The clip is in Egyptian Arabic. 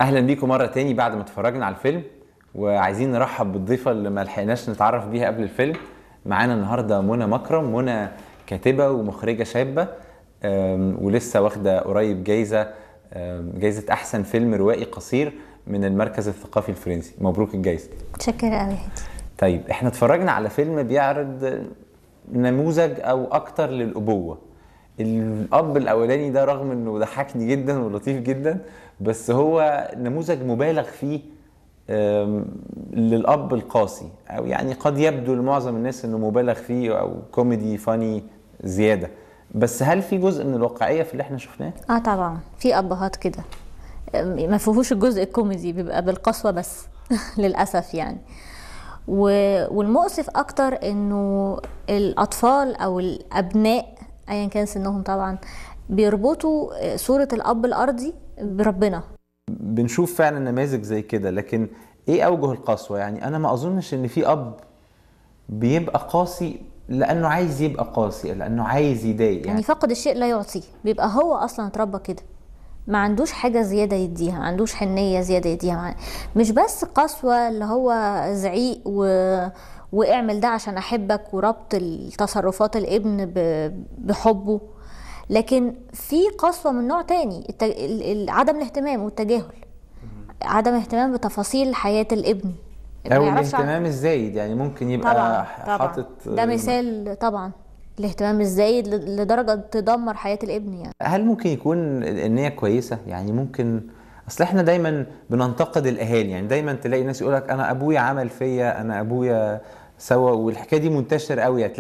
اهلا بيكم مره تاني بعد ما اتفرجنا على الفيلم وعايزين نرحب بالضيفه اللي ما لحقناش نتعرف بيها قبل الفيلم معانا النهارده منى مكرم منى كاتبه ومخرجه شابه أم، ولسه واخده قريب جايزه أم، جايزه احسن فيلم روائي قصير من المركز الثقافي الفرنسي مبروك الجايزه متشكرة قوي هادي طيب احنا اتفرجنا على فيلم بيعرض نموذج او اكتر للابوه الاب الاولاني ده رغم انه ضحكني جدا ولطيف جدا بس هو نموذج مبالغ فيه آم، للاب القاسي او يعني قد يبدو لمعظم الناس انه مبالغ فيه او كوميدي فاني زياده بس هل في جزء من الواقعيه في اللي احنا شفناه اه طبعا في ابهات كده أم، ما فيهوش الجزء الكوميدي بيبقى بالقسوة بس للأسف يعني و... والمؤسف اكتر انه الاطفال او الابناء ايا كان سنهم طبعا بيربطوا صورة الاب الارضي بربنا بنشوف فعلا نماذج زي كده لكن ايه اوجه القسوه يعني انا ما اظنش ان في اب بيبقى قاسي لانه عايز يبقى قاسي لانه عايز يضايق يعني يعني فقد الشيء لا يعطيه بيبقى هو اصلا اتربى كده ما عندوش حاجة زيادة يديها ما عندوش حنية زيادة يديها مع- مش بس قسوة اللي هو زعيق و... واعمل ده عشان احبك وربط التصرفات الابن ب... بحبه لكن في قسوة من نوع تاني الت... ال- ال- عدم الاهتمام والتجاهل عدم اهتمام بتفاصيل حياة الابن ما او يعرفش عن- الاهتمام الزايد يعني ممكن يبقى طبعا طبعا حاطط ده مثال طبعا الاهتمام الزايد ل- لدرجة تدمر حياة الابن يعني هل ممكن يكون النية كويسة؟ يعني ممكن اصل احنا دايما بننتقد الاهالي يعني دايما تلاقي ناس يقولك انا ابويا عمل فيا انا ابويا سوى والحكايه دي منتشر قوي هتلاقي